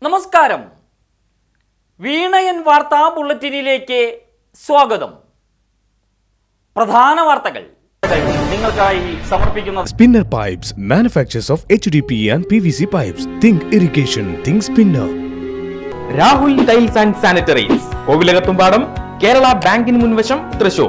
നമസ്കാരം വീണയൻ വാർത്താ ബുള്ളറ്റിനിലേക്ക് സ്വാഗതം പ്രധാന വാർത്തകൾ നിങ്ങൾക്കായി സമർപ്പിക്കുന്നത് Spinner Pipes, manufacturers of HDPE and PVC pipes. Think irrigation, think spinner. Rahul tiles and sanitaries Kovilakathumpadam Kerala ബാങ്കിന് മുൻവശം തൃശൂർ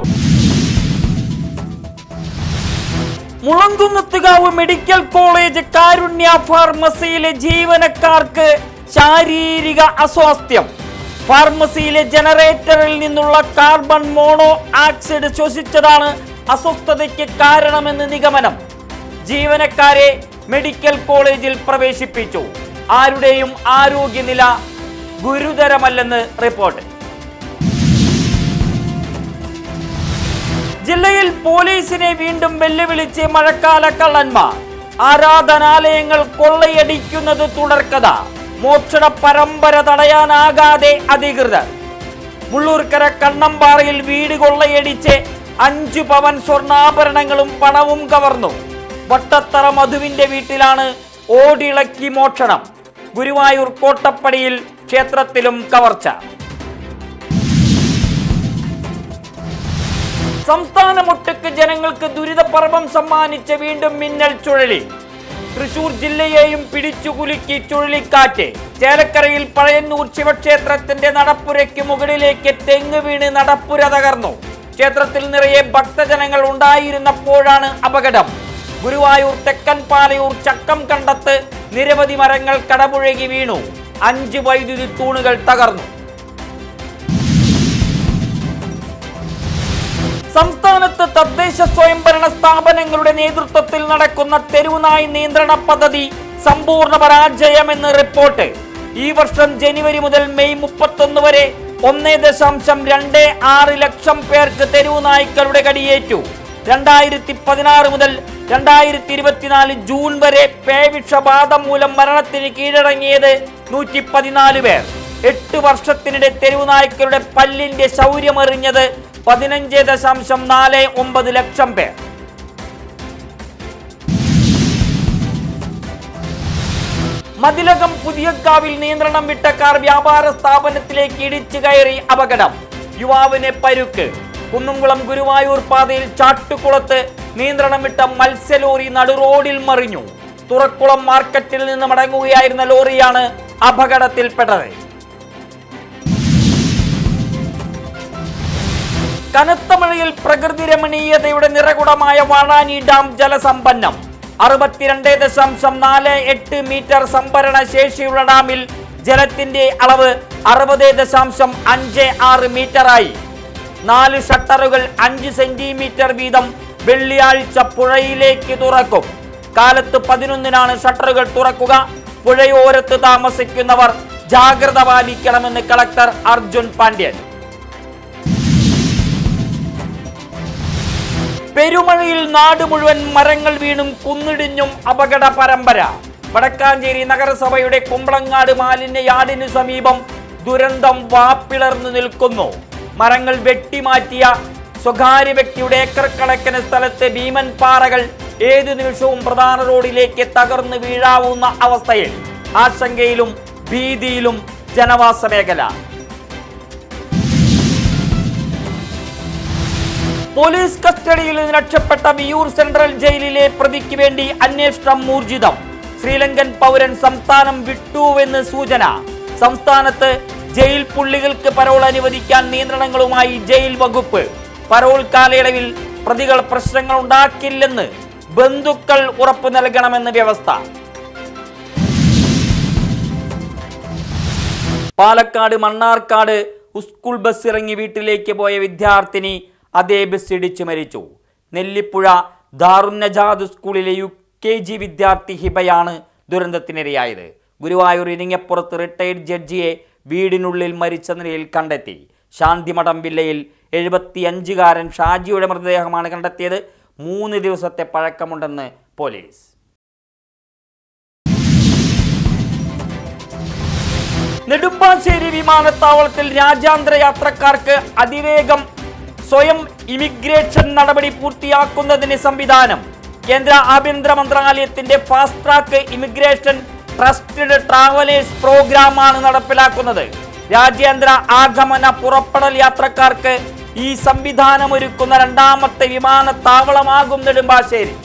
മുളങ്കുന്നത്തുകാവ് മെഡിക്കൽ കോളേജ് കാരുണ്യ ഫാർമസിയിലെ ജീവനക്കാർക്ക് ശാരീരിക അസ്വാസ്ഥ്യം ഫാർമസിയിലെ ജനറേറ്ററിൽ നിന്നുള്ള കാർബൺ മോണോ ആക്സൈഡ് ശ്വസിച്ചതാണ് അസ്വസ്ഥതയ്ക്ക് കാരണമെന്ന് നിഗമനം ജീവനക്കാരെ മെഡിക്കൽ കോളേജിൽ പ്രവേശിപ്പിച്ചു ആരുടെയും ആരോഗ്യനില ഗുരുതരമല്ലെന്ന് റിപ്പോർട്ട് ജില്ലയിൽ പോലീസിനെ വീണ്ടും വെല്ലുവിളിച്ച് മഴക്കാല കള്ളന്മാർ ആരാധനാലയങ്ങൾ കൊള്ളയടിക്കുന്നത് തുടർക്കഥ മോക്ഷണ പരമ്പര തടയാനാകാതെ അധികൃതർ മുള്ളൂർക്കര കണ്ണമ്പാറയിൽ വീട് കൊള്ളയടിച്ച് അഞ്ചു പവൻ സ്വർണ്ണാഭരണങ്ങളും പണവും കവർന്നു വട്ടത്തറ മധുവിന്റെ വീട്ടിലാണ് ഓടിളക്കി മോഷണം ഗുരുവായൂർ കോട്ടപ്പടിയിൽ ക്ഷേത്രത്തിലും കവർച്ച സംസ്ഥാനമൊട്ടുക്ക് ജനങ്ങൾക്ക് ദുരിതപർവം സമ്മാനിച്ച് വീണ്ടും മിന്നൽ ചുഴലി തൃശൂർ ജില്ലയെയും പിടിച്ചുകുലുക്കി ചുഴലിക്കാറ്റ് ചേലക്കരയിൽ പഴയന്നൂർ ശിവക്ഷേത്രത്തിന്റെ നടപ്പുരയ്ക്ക് മുകളിലേക്ക് തെങ്ങ് വീണ് നടപ്പുര തകർന്നു ക്ഷേത്രത്തിൽ നിറയെ ഭക്തജനങ്ങൾ ഉണ്ടായിരുന്നപ്പോഴാണ് അപകടം ഗുരുവായൂർ തെക്കൻ പാലയൂർ ചക്കം കണ്ടത്ത് നിരവധി മരങ്ങൾ കടപുഴകി വീണു അഞ്ച് വൈദ്യുതി തൂണുകൾ തകർന്നു സംസ്ഥാനത്ത് തദ്ദേശ സ്വയംഭരണ സ്ഥാപനങ്ങളുടെ നേതൃത്വത്തിൽ നടക്കുന്ന തെരുവുനായ് നിയന്ത്രണ പദ്ധതി സമ്പൂർണ്ണ പരാജയമെന്ന് റിപ്പോർട്ട് ഈ വർഷം ജനുവരി മുതൽ മെയ് മുപ്പത്തൊന്ന് വരെ ഒന്നേ ദശാംശം രണ്ട് ആറ് ലക്ഷം പേർക്ക് തെരുവുനായ്ക്കളുടെ കടിയേറ്റു രണ്ടായിരത്തി പതിനാറ് മുതൽ രണ്ടായിരത്തി ഇരുപത്തിനാല് ജൂൺ വരെ പേവിഷബാധ മൂലം മരണത്തിന് കീഴടങ്ങിയത് നൂറ്റി പതിനാല് പേർ എട്ട് വർഷത്തിനിടെ തെരുവുനായ്ക്കളുടെ പല്ലിന്റെ ശൗര്യമറിഞ്ഞത് പതിനഞ്ച് ദശാംശം നാല് ഒമ്പത് ലക്ഷം പേർ മതിലകം പുതിയക്കാവിൽ നിയന്ത്രണം വിട്ട കാർ വ്യാപാര സ്ഥാപനത്തിലേക്ക് ഇടിച്ചു കയറി അപകടം യുവാവിന് പരുക്ക് കുന്നംകുളം ഗുരുവായൂർ പാതയിൽ ചാട്ടുകുളത്ത് നിയന്ത്രണം വിട്ട മത്സ്യലോറി നടുറോഡിൽ മറിഞ്ഞു തുറക്കുളം മാർക്കറ്റിൽ നിന്ന് മടങ്ങുകയായിരുന്ന ലോറിയാണ് അപകടത്തിൽപ്പെട്ടത് കനത്ത മഴയിൽ പ്രകൃതി രമണീയതയുടെ നിറകുടമായ വാഴാനി ഡാം ജലസമ്പന്നം അറുപത്തിരണ്ട് ദശാംശം നാല് എട്ട് മീറ്റർ സംഭരണ ശേഷിയുള്ള ഡാമിൽ ജലത്തിന്റെ അളവ് അറുപത് ദശാംശം അഞ്ച് ആറ് മീറ്ററായി നാല് ഷട്ടറുകൾ അഞ്ച് സെന്റിമീറ്റർ വീതം വെള്ളിയാഴ്ച പുഴയിലേക്ക് തുറക്കും കാലത്ത് പതിനൊന്നിനാണ് ഷട്ടറുകൾ തുറക്കുക പുഴയോരത്ത് താമസിക്കുന്നവർ ജാഗ്രത പാലിക്കണമെന്ന് കളക്ടർ അർജുൻ പാണ്ഡ്യൻ പെരുമഴയിൽ നാട് മുഴുവൻ മരങ്ങൾ വീണും കുന്നിടിഞ്ഞും അപകട പരമ്പര വടക്കാഞ്ചേരി നഗരസഭയുടെ കുമ്പളങ്ങാട് മാലിന്യ യാർഡിന് സമീപം ദുരന്തം വാപ്പിളർന്നു നിൽക്കുന്നു മരങ്ങൾ വെട്ടിമാറ്റിയ സ്വകാര്യ വ്യക്തിയുടെ ഏക്കർ കണക്കിന് സ്ഥലത്ത് ഭീമൻ പാറകൾ ഏതു നിമിഷവും പ്രധാന റോഡിലേക്ക് തകർന്നു വീഴാവുന്ന അവസ്ഥയിൽ ആശങ്കയിലും ഭീതിയിലും ജനവാസ മേഖല പോലീസ് കസ്റ്റഡിയിൽ നിന്ന് രക്ഷപ്പെട്ട വിയൂർ സെൻട്രൽ ജയിലിലെ പ്രതിക്ക് വേണ്ടി അന്വേഷണം ഊർജിതം ശ്രീലങ്കൻ പൗരൻ സംസ്ഥാനം വിട്ടുവെന്ന് സൂചന സംസ്ഥാനത്ത് ജയിൽ പുള്ളികൾക്ക് പരോൾ അനുവദിക്കാൻ നിയന്ത്രണങ്ങളുമായി ജയിൽ വകുപ്പ് പരോൾ കാലയളവിൽ പ്രതികൾ പ്രശ്നങ്ങൾ ഉണ്ടാക്കില്ലെന്ന് ബന്ധുക്കൾ ഉറപ്പു നൽകണമെന്ന് വ്യവസ്ഥ പാലക്കാട് മണ്ണാർക്കാട് സ്കൂൾ ബസ് ഇറങ്ങി വീട്ടിലേക്ക് പോയ വിദ്യാർത്ഥിനി അതേ ബസ് ഇടിച്ചു മരിച്ചു നെല്ലിപ്പുഴ ദാറുന്നജാദ് സ്കൂളിലെ യു കെ ജി വിദ്യാർത്ഥി ഹിബയാണ് ദുരന്തത്തിനിരയായത് ഗുരുവായൂർ ഇരിങ്ങപ്പുറത്ത് റിട്ടയർഡ് ജഡ്ജിയെ വീടിനുള്ളിൽ മരിച്ച നിലയിൽ കണ്ടെത്തി ശാന്തിമഠം വില്ലയിൽ എഴുപത്തിയഞ്ചുകാരൻ ഷാജിയുടെ മൃതദേഹമാണ് കണ്ടെത്തിയത് മൂന്ന് ദിവസത്തെ പഴക്കമുണ്ടെന്ന് പോലീസ് നെടുമ്പാശ്ശേരി വിമാനത്താവളത്തിൽ രാജ്യാന്തര യാത്രക്കാർക്ക് അതിവേഗം സ്വയം ഇമിഗ്രേഷൻ നടപടി പൂർത്തിയാക്കുന്നതിന് സംവിധാനം കേന്ദ്ര ആഭ്യന്തര മന്ത്രാലയത്തിന്റെ fast track immigration trusted travellers പ്രോഗ്രാമാണ് നടപ്പിലാക്കുന്നത് രാജ്യാന്തര ആഗമന പുറപ്പെടൽ യാത്രക്കാർക്ക് ഈ സംവിധാനം ഒരുക്കുന്ന രണ്ടാമത്തെ വിമാനത്താവളമാകും നെടുമ്പാശ്ശേരി